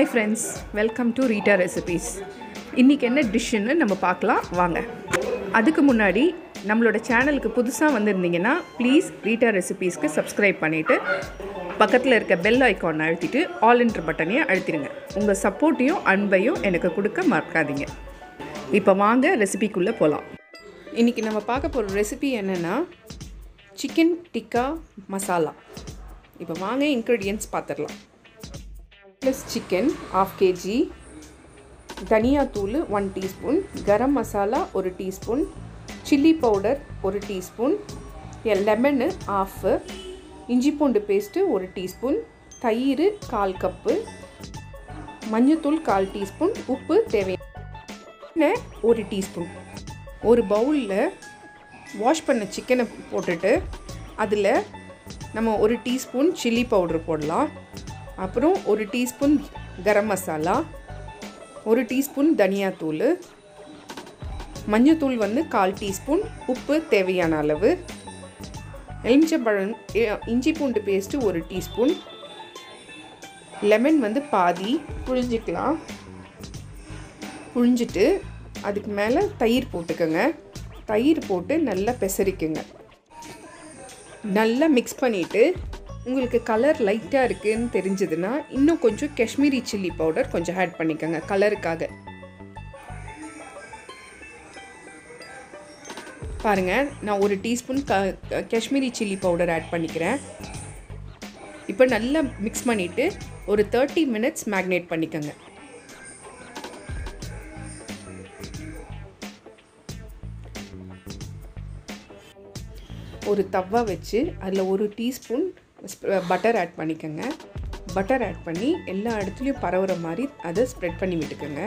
hi friends welcome to Rita recipes இன்றைக்கி என்ன டிஷ்ஷுன்னு நம்ம பார்க்கலாம் வாங்க அதுக்கு முன்னாடி நம்மளோட சேனலுக்கு புதுசாக வந்திருந்தீங்கன்னா ப்ளீஸ் ரீட்டா ரெசிபீஸ்க்கு சப்ஸ்கிரைப் பண்ணிவிட்டு பக்கத்தில் இருக்க பெல் ஐக்கானை அழுத்திட்டு ஆல் என்ட்ரு பட்டனையும் அழுத்திடுங்க உங்கள் சப்போர்ட்டையும் அன்பையும் எனக்கு கொடுக்க மறக்காதீங்க இப்போ வாங்க ரெசிபிக்குள்ளே போகலாம் இன்றைக்கி நம்ம பார்க்க போகிற ரெசிபி என்னென்னா சிக்கன் டிக்கா மசாலா இப்போ வாங்க இன்க்ரீடியன்ட்ஸ் பார்த்துடலாம் ப்ளஸ் சிக்கன் ஆஃப் கேஜி தனியாத்தூள் ஒன் டீஸ்பூன் கரம் மசாலா ஒரு டீஸ்பூன் சில்லி பவுடர் ஒரு டீஸ்பூன் லெமனு ஆஃபு இஞ்சி பூண்டு பேஸ்ட்டு ஒரு டீஸ்பூன் தயிர் கால் கப்பு மஞ்சத்தூள் கால் டீஸ்பூன் உப்பு தேவையான ஒரு டீஸ்பூன் ஒரு பவுலில் வாஷ் பண்ண சிக்கனை போட்டுட்டு அதில் நம்ம ஒரு டீஸ்பூன் சில்லி பவுடர் போடலாம் அப்புறம் ஒரு டீஸ்பூன் கரம் மசாலா ஒரு டீஸ்பூன் தனியாத்தூள் மஞ்சத்தூள் வந்து கால் டீஸ்பூன் உப்பு தேவையான அளவு எலுமிச்சம்பழம் இஞ்சி பூண்டு பேஸ்ட்டு ஒரு டீஸ்பூன் லெமன் வந்து பாதி புழிஞ்சிக்கலாம் புழிஞ்சிட்டு அதுக்கு மேலே தயிர் போட்டுக்கோங்க தயிர் போட்டு நல்லா பெசரிக்குங்க நல்லா மிக்ஸ் பண்ணிவிட்டு உங்களுக்கு கலர் லைட்டாக இருக்குதுன்னு தெரிஞ்சதுன்னா இன்னும் கொஞ்சம் காஷ்மீரி சில்லி பவுடர் கொஞ்சம் ஆட் பண்ணிக்கோங்க கலருக்காக பாருங்கள் நான் ஒரு டீஸ்பூன் க காஷ்மீரி சில்லி பவுடர் ஆட் பண்ணிக்கிறேன் இப்போ நல்லா மிக்ஸ் பண்ணிவிட்டு ஒரு தேர்ட்டி மினிட்ஸ் மேக்னேட் பண்ணிக்கோங்க ஒரு தவா வச்சு அதில் ஒரு டீஸ்பூன் பட்டர் ஆட் பண்ணிக்கோங்க பட்டர் ஆட் பண்ணி எல்லா இடத்துலையும் பரவுற மாதிரி அதை ஸ்ப்ரெட் பண்ணி விட்டுக்கோங்க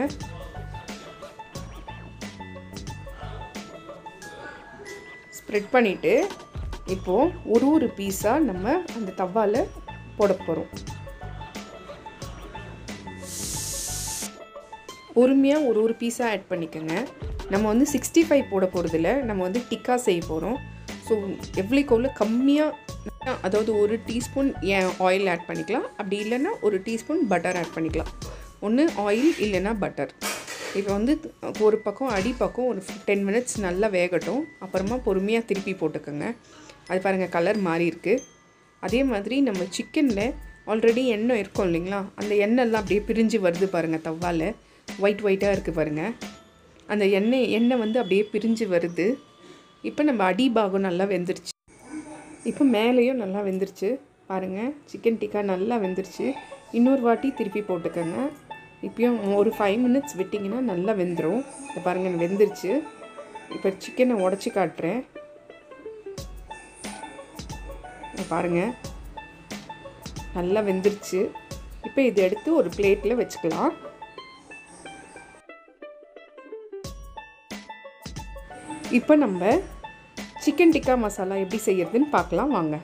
ஸ்ப்ரெட் பண்ணிவிட்டு இப்போது ஒரு ஒரு பீஸாக நம்ம அந்த தவாவில் போட போகிறோம் பொறுமையாக ஒரு ஒரு பீஸாக ஆட் பண்ணிக்கோங்க நம்ம வந்து சிக்ஸ்டி ஃபைவ் போட போகிறதில்ல நம்ம வந்து டிக்கா செய்ய போகிறோம் ஸோ எவ்வளோக்கு எவ்வளோ கம்மியாக அதாவது ஒரு டீஸ்பூன் ஏன் ஆயில் ஆட் பண்ணிக்கலாம் அப்படி இல்லைன்னா ஒரு டீஸ்பூன் பட்டர் ஆட் பண்ணிக்கலாம் ஒன்று ஆயில் இல்லைன்னா பட்டர் இப்போ வந்து ஒரு பக்கம் அடி பக்கம் ஒரு டென் மினிட்ஸ் நல்லா வேகட்டும் அப்புறமா பொறுமையாக திருப்பி போட்டுக்கோங்க அது பாருங்கள் கலர் மாறி இருக்குது அதே மாதிரி நம்ம சிக்கனில் ஆல்ரெடி எண்ணெய் இருக்கும் இல்லைங்களா அந்த எண்ணெய்லாம் அப்படியே பிரிஞ்சு வருது பாருங்கள் தவாவில் ஒயிட் ஒயிட்டாக இருக்குது பாருங்கள் அந்த எண்ணெய் எண்ணெய் வந்து அப்படியே பிரிஞ்சு வருது இப்போ நம்ம அடிபாகம் நல்லா வெந்துருச்சு இப்போ மேலேயும் நல்லா வெந்துருச்சு பாருங்கள் சிக்கன் டிக்கா நல்லா வெந்துருச்சு இன்னொரு வாட்டி திருப்பி போட்டுக்கோங்க இப்பயும் ஒரு ஃபைவ் மினிட்ஸ் விட்டிங்கன்னா நல்லா வெந்துடும் இப்போ பாருங்கள் வெந்துருச்சு இப்போ சிக்கனை உடச்சி காட்டுறேன் பாருங்கள் நல்லா வெந்துருச்சு இப்போ இதை எடுத்து ஒரு பிளேட்டில் வச்சுக்கலாம் இப்போ நம்ம சிக்கன் டிக்கா மசாலா எப்படி செய்யறதுன்னு பார்க்கலாம் வாங்க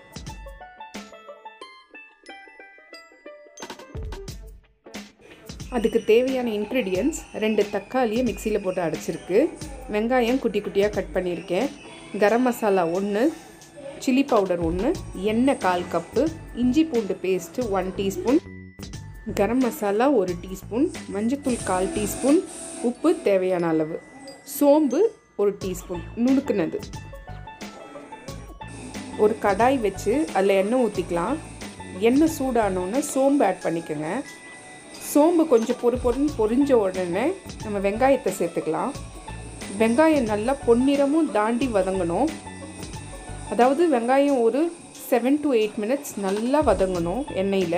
அதுக்கு தேவையான இன்க்ரீடியன்ட்ஸ் ரெண்டு தக்காளியை மிக்சியில் போட்டு அடைச்சிருக்கு வெங்காயம் குட்டி குட்டியாக கட் பண்ணியிருக்கேன் கரம் மசாலா ஒன்று சில்லி பவுடர் ஒன்று எண்ணெய் கால் கப்பு இஞ்சி பூண்டு paste one teaspoon garam masala ஒரு டீஸ்பூன் மஞ்சத்தூள் கால் டீஸ்பூன் உப்பு தேவையான அளவு சோம்பு ஒரு டீஸ்பூன் நுணுக்குனது ஒரு கடாய் வச்சு அதில் எண்ணெய் ஊற்றிக்கலாம் எண்ணெய் சூடானோன்னு சோம்பு ஆட் பண்ணிக்கோங்க சோம்பு கொஞ்சம் பொறு பொருன்னு பொரிஞ்ச உடனே நம்ம வெங்காயத்தை சேர்த்துக்கலாம் வெங்காயம் நல்லா பொன்னிறமும் தாண்டி வதங்கணும் அதாவது வெங்காயம் ஒரு செவன் டு எயிட் மினிட்ஸ் நல்லா வதங்கணும் எண்ணெயில்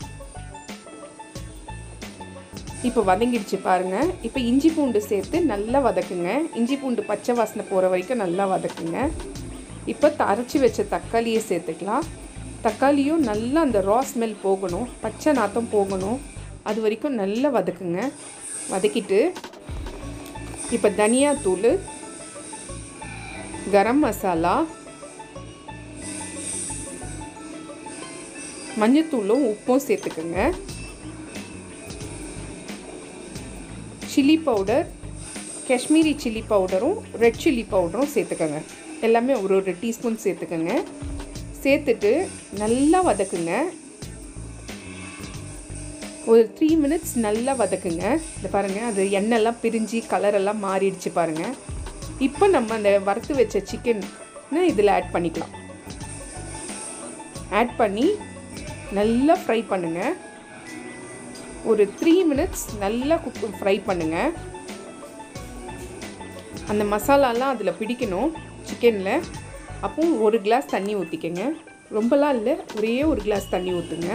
இப்போ வதங்கிடுச்சு பாருங்கள் இப்போ இஞ்சி பூண்டு சேர்த்து நல்லா வதக்குங்க இஞ்சி பூண்டு பச்சை வாசனை போகிற வரைக்கும் நல்லா வதக்குங்க இப்போ அரைச்சி வச்ச தக்காளியை சேர்த்துக்கலாம் தக்காளியும் நல்லா அந்த ரா ஸ்மெல் போகணும் பச்சை நாத்தம் போகணும் அது வரைக்கும் நல்லா வதக்குங்க வதக்கிட்டு இப்போ தனியாத்தூள் கரம் மசாலா மஞ்சத்தூளும் உப்பும் சேர்த்துக்குங்க சில்லி பவுடர் காஷ்மீரி சில்லி பவுடரும் ரெட் சில்லி பவுடரும் சேர்த்துக்கோங்க எல்லாமே ஒரு ஒரு டீஸ்பூன் சேர்த்துக்கோங்க சேர்த்துட்டு நல்லா வதக்குங்க ஒரு த்ரீ மினிட்ஸ் நல்லா வதக்குங்க இந்த பாருங்கள் அது எண்ணெய்லாம் பிரிஞ்சு கலரெல்லாம் மாறிடுச்சு பாருங்கள் இப்போ நம்ம அந்த வறுத்து வச்ச சிக்கன் இதில் ஆட் பண்ணிக்கலாம் ஆட் பண்ணி நல்லா ஃப்ரை பண்ணுங்கள் ஒரு த்ரீ மினிட்ஸ் நல்லா குக் ஃப்ரை பண்ணுங்கள் அந்த மசாலாலாம் அதில் பிடிக்கணும் சிக்கனில் அப்போ ஒரு கிளாஸ் தண்ணி ஊற்றிக்கங்க ரொம்பலாம் இல்லை ஒரே ஒரு கிளாஸ் தண்ணி ஊற்றுங்க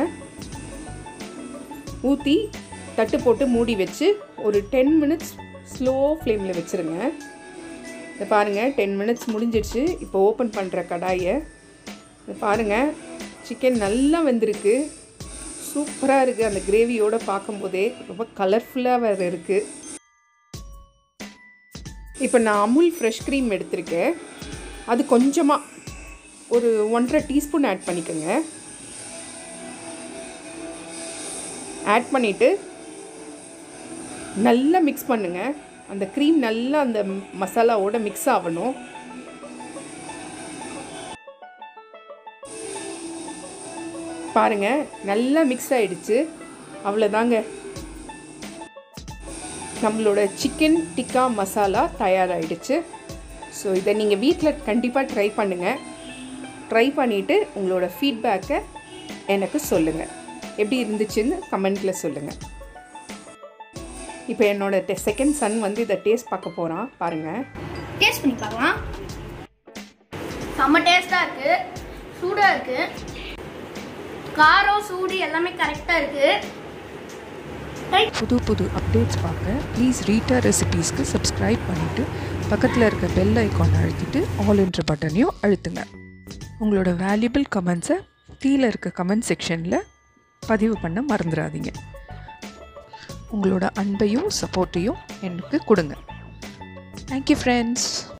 ஊற்றி தட்டு போட்டு மூடி வச்சு ஒரு டென் மினிட்ஸ் ஸ்லோ ஃப்ளேமில் வச்சுருங்க இதை பாருங்கள் டென் மினிட்ஸ் முடிஞ்சிடுச்சு இப்போ ஓப்பன் பண்ணுற கடாயை இதை பாருங்கள் சிக்கன் நல்லா வெந்திருக்கு சூப்பராக இருக்குது அந்த கிரேவியோடு பார்க்கும்போதே ரொம்ப கலர்ஃபுல்லாக வேறு இருக்குது இப்போ நான் அமுல் ஃப்ரெஷ் க்ரீம் எடுத்திருக்கேன் அது கொஞ்சமாக ஒரு ஒன்றரை டீஸ்பூன் ஆட் பண்ணிக்கோங்க ஆட் பண்ணிவிட்டு நல்லா மிக்ஸ் பண்ணுங்கள் அந்த க்ரீம் நல்லா அந்த மசாலாவோட மிக்ஸ் ஆகணும் பாருங்கள் நல்லா மிக்ஸ் ஆகிடுச்சு அவ்வளோதாங்க நம்மளோட சிக்கன் டிக்கா மசாலா தயாராகிடுச்சு ஸோ இதை நீங்கள் வீட்டில் கண்டிப்பாக ட்ரை பண்ணுங்கள் ட்ரை பண்ணிவிட்டு உங்களோட ஃபீட்பேக்கை எனக்கு சொல்லுங்கள் எப்படி இருந்துச்சுன்னு கமெண்ட்டில் சொல்லுங்கள் இப்போ என்னோட செகண்ட் சன் வந்து இதை டேஸ்ட் பார்க்க போகிறான் பாருங்கள் டேஸ்ட் பண்ணி பார்க்கலாம் செம்ம டேஸ்ட்டாக இருக்குது சூடாக இருக்குது காரம் சூடு எல்லாமே கரெக்டாக இருக்குது புது புது அப்டேட்ஸ் பார்க்க ப்ளீஸ் ரீட்டா ரெசிபீஸ்க்கு சப்ஸ்கிரைப் பண்ணிவிட்டு பக்கத்தில் இருக்க பெல் ஐக்கான் அழுத்திட்டு ஆல் என்ற பட்டனையும் அழுத்துங்க உங்களோட வேல்யூபிள் கமெண்ட்ஸை கீழே இருக்க கமெண்ட் செக்ஷனில் பதிவு பண்ண மறந்துடாதீங்க உங்களோட அன்பையும் சப்போர்ட்டையும் எனக்கு கொடுங்க தேங்க்யூ ஃப்ரெண்ட்ஸ்